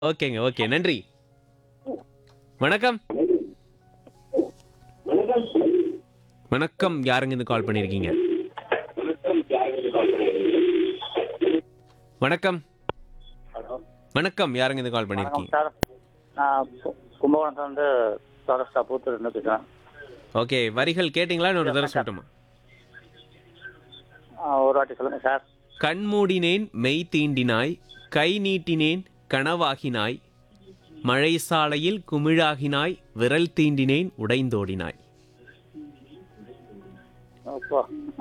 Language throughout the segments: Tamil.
ஓகேங்க ஓகே நன்றி வணக்கம் வணக்கம் யாருங்க இருந்து கால் பண்ணிருக்கீங்க வணக்கம் வணக்கம் யாருங்க இருந்து கால் வணக்கம் பண்ணிருக்கீங்க சார் நான் கு- கும்பகோணத்துல இருந்து சௌரஸ்டா பூத்தூர் இருந்து பேசுகிறேன் ஓகே வரிகள் கேட்டிங்களா இன்னொரு தடவை சொல்லட்டுமா ஒரு வாட்டி சொல்லுங்கள் சார் கண்மூடினேன் மெய் தீண்டினாய் கை நீட்டினேன் கனவாகினாய் மழை சாலையில் குமிழாகினாய் விரல் தீண்டினேன் உடைந்தோடினாய் அப்போ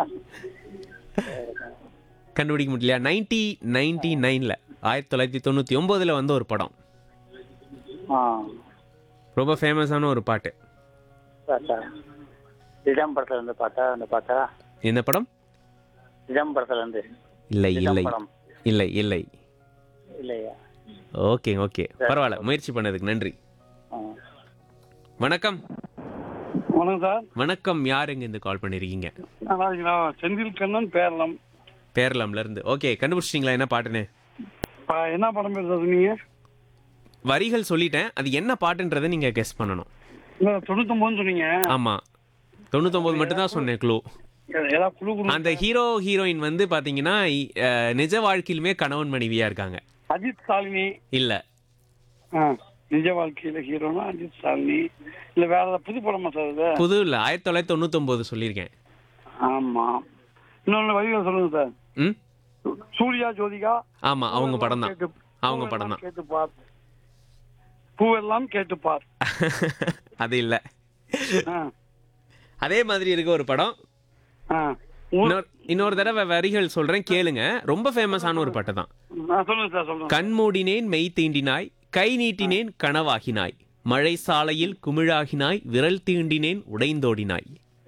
கண்டுபிடிக்க முடியலையா நைன்டி நைன்டி நைனில் ஆயிரத்தி தொள்ளாயிரத்தி தொண்ணூற்றி ஒம்போதில் வந்த ஒரு படம் ஆ ரொம்ப ஃபேமஸான ஒரு பாட்டு சார் சார் சிதம்பரத்துல இருந்து பார்த்தா அந்த பார்த்தா என்ன படம் சிதம்பரத்துல இருந்து இல்லை இல்லை சிதம்பரம் இல்லை இல்லை இல்லையா ஓகே ஓகே பரவாயில்ல முயற்சி பண்ணதுக்கு நன்றி ஆ வணக்கம் வணக்கம் சார் வணக்கம் யாருங்க இந்த கால் பண்ணியிருக்கீங்க நல்லா இருக்கீங்களா செந்தில் கண்ணன் பேரளம் பேரலாம்ல இருந்து ஓகே கண்டுபிடிச்சிட்டிங்களா என்ன பாட்டுன்னு இப்போ என்ன படம் பேர் சார் சொன்னீங்க வரிகள் சொல்லிட்டேன் அது என்ன பாட்டுன்றதை நீங்கள் கெஸ் பண்ணணும் இல்லை தொண்ணூத்தொம்பதுன்னு சொன்னீங்க ஆமாம் தொண்ணூத்தொம்பது மட்டும் தான் சொன்னேன் க்ளூ ஏ- ஏதாவது குழு குழு அந்த ஹீரோ ஹீரோயின் வந்து பாத்தீங்கன்னா இ- அஹ், நிஜ வாழ்க்கையிலுமே கணவன் மனைவியா இருக்காங்க அஜித் சாலினி இல்ல ஆ நிஜ வாழ்க்கையில் ஹீரோனா அஜித் சாலினி இல்லை வேற ஏதாவது புது படமா சார் இது புது இல்ல ஆயிரத்தி தொள்ளாயிரத்தி தொண்ணூத்தொன்பது சொல்லியிருக்கேன் ஆமாம் இன்னொன்று வழியில் சொல்லுங்க சார் ம் சூர்யா ஜோதிகா ஆமா அவங்க படம் தான் கேட்டு- அவங்க படம் தான் கேட்டு பார் பூவெல்லாம் கேட்டு பார் அது இல்ல ஆ அதே மாதிரி இருக்க ஒரு படம் ஆ இன்னொரு இன்னொரு தடவை வரிகள் சொல்றேன் கேளுங்க ரொம்ப ஃபேமஸான ஒரு பாட்டு தான் ஆ, சொல்லுங்க சார் சொல்லுங்க கண்மூடினேன் மெய் தீண்டினாய் கை நீட்டினேன் கனவாகினாய் மழை சாலையில் குமிழாகினாய் விரல் தீண்டினேன் உடைந்தோடினாய்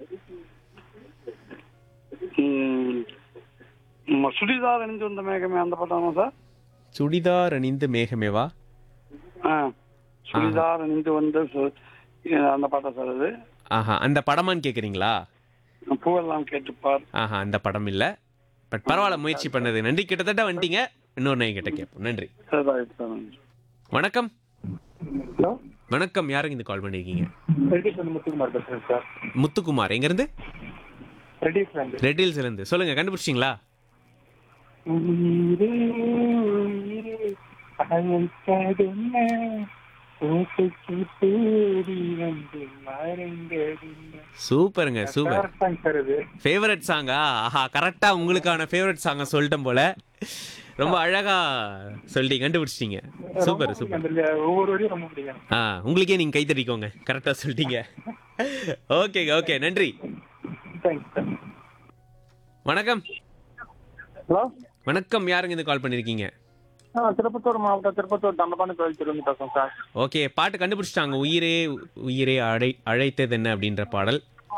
ம். ம், சுடிதார் அணிந்து வந்த மேகமே அந்த படமா சார் சுடிதார் அணிந்து மேகமேவா ஆ சுடிதார் அணிந்து வந்த சு- அந்த பாட்டா சார் அது ஆஹா அந்த படமான்னு கேக்குறீங்களா பூவெல்லாம் கேட்டுப்பார் ஆஹா அந்த படம் இல்ல பட் பரவாயில்ல முயற்சி பண்ணது நன்றி கிட்டத்தட்ட வந்துட்டீங்க இன்னொரு நைன் கிட்ட கேட்போம் நன்றி சரி ரைட் சார் வணக்கம் ஹலோ வணக்கம் யாருங்க இந்த கால் பண்ணிருக்கீங்க ரெட்டி சார் முத்துக்குமார் பேசுறேன் சார் முத்துக்குமார் எங்க இருந்து ரெட்டி சார் ரெட் ஹில்ஸ்ல இருந்து சொல்லுங்க கண்டுபிடிச்சிங்களா உயிரே உயிரே அழைத்ததென்ன ஓசைக்கு தேடி வந்து மறைந்ததென்ன சூப்பருங்க சூப்பர் சாங் சார் இது ஃபேவரட் சாங்கா ஆஹா கரெக்டா உங்களுக்கான ஃபேவரட் சாங்கை சொல்லிட்டேன் போல ரொம்ப அழகா சொல்லி கண்டுபிடிச்சிட்டீங்க சூப்பர் சூப்பர் அந்த ஒவ்வொரு வரையும் ரொம்ப பிடிக்கும் ஆ உங்களுக்கே நீங்க கை தட்டிக்கோங்க கரெக்டா சொல்லிட்டீங்க ஓகே ஓகே நன்றி தேங்க்ஸ் சார் வணக்கம் ஹலோ வணக்கம் யாருங்க இந்த கால் பண்ணிருக்கீங்க ஆ திருப்பத்தூர் மாவட்டம் திருப்பத்தூர் தண்டபாணி கோயில் திரும்பி பேசுகிறேன் சார் ஓகே பாட்டு கண்டுபிடிச்சிட்டாங்க உயிரே உயிரே அழை அழைத்தது என்ன அப்படின்ற பாடல்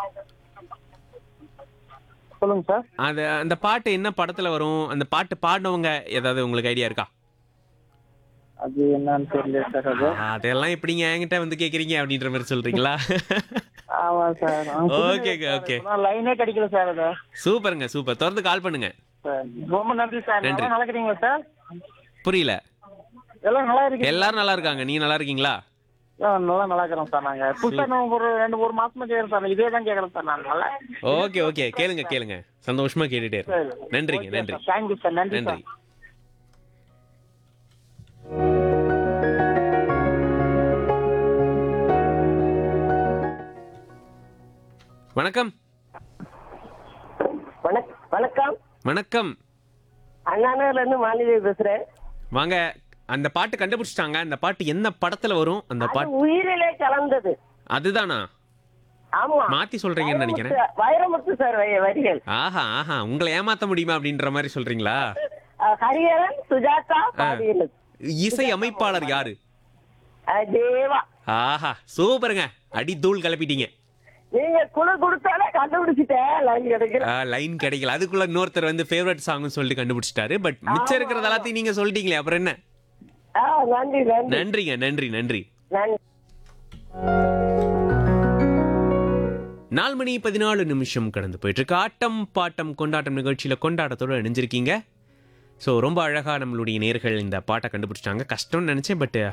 சொல்லுங்க சார் அது அந்த பாட்டு என்ன படத்துல வரும் அந்த பாட்டு பாடினவங்க ஏதாவது உங்களுக்கு ஐடியா இருக்கா அது என்னன்னு தெரியல சார் அது ஆ, அதெல்லாம் எப்படிங்க என்கிட்ட வந்து கேக்குறீங்க அப்படின்ற மாதிரி சொல்றீங்களா ஆமா சார் ஓகே ஓகே லைனே கிடைக்கல சார் அது சூப்பருங்க சூப்பர் தொடர்ந்து கால் பண்ணுங்க சார் ரொம்ப நன்றி சார் நன்றி. நல்லா நல்லா இருக்கிறீங்களா சார் புரியல எல்லாம் நல்லா இருக்கீங்க எல்லாரும் நல்லா இருக்காங்க நீங்க நல்லா இருக்கீங்களா நல்லா நல்லா இருக்கிறோம் சார் நாங்க புதுசா நான் ஒரு ரெண்டு ஒரு மாசமா கேக்குறேன் சார் இதே தான் கேக்குறேன் சார் நான் நல்லா ஓகே ஓகே கேளுங்க கேளுங்க சந்தோஷமா கேட்டுட்டே இருக்கோம் நன்றிங்க நன்றி தேங்க்யூ சார் நன்றி நன்றி சார் வணக்கம் வணக்- வணக்கம் வணக்கம் அண்ணாநகர்ல இருந்து மாலினி பேசுறேன் வாங்க அந்த பாட்டு கண்டுபிடிச்சிட்டாங்க அந்த பாட்டு என்ன படத்துல வரும் அந்த அது பாட்டு உயிரிலே கலந்தது அதுதானா ஆமா மாத்தி சொல்றீங்கன்னு நினைக்கிறேன் வைரமுத்து- வைரமுத்து சார் வரி- வரிகள் ஆஹா ஆஹா உங்களை ஏமாத்த முடியுமா அப்படின்ற மாதிரி சொல்றீங்களா அஹ், ஹரிஹரன் சுஜாதா பாடியது இசை அமைப்பாளர் யாரு அஹ், தேவா ஆஹா சூப்பருங்க அடி தூள் கிளப்பிட்டீங்க நீங்க குழு கொடுத்தாலே கண்டுபிடிச்சிட்டேன் லைன் கிடைக்கல லைன் கிடைக்கல அதுக்குள்ள இன்னொருத்தர் வந்து ஃபேவரட் சாங்னு சொல்லிட்டு கண்டுபிடிச்சிட்டாரு பட் மிச்சம் இருக்கிறது எல்லாத்தையும் நீங்க சொல்லிட்டீங்களே அப்புறம் என்ன ஆ, நன்றி நன்றி நன்றிங்க நன்றி நன்றி நன்றி நாலு மணி பதினாலு நிமிஷம் கடந்து போயிட்டு இருக்கு ஆட்டம் பாட்டம் கொண்டாட்டம் நிகழ்ச்சியில கொண்டாட்டத்தோட இணைஞ்சிருக்கீங்க ஸோ ரொம்ப அழகா நம்மளுடைய நேர்கள் இந்த பாட்டை கண்டுபிடிச்சிட்டாங்க கஷ்டம்னு நினைச்சேன் பட்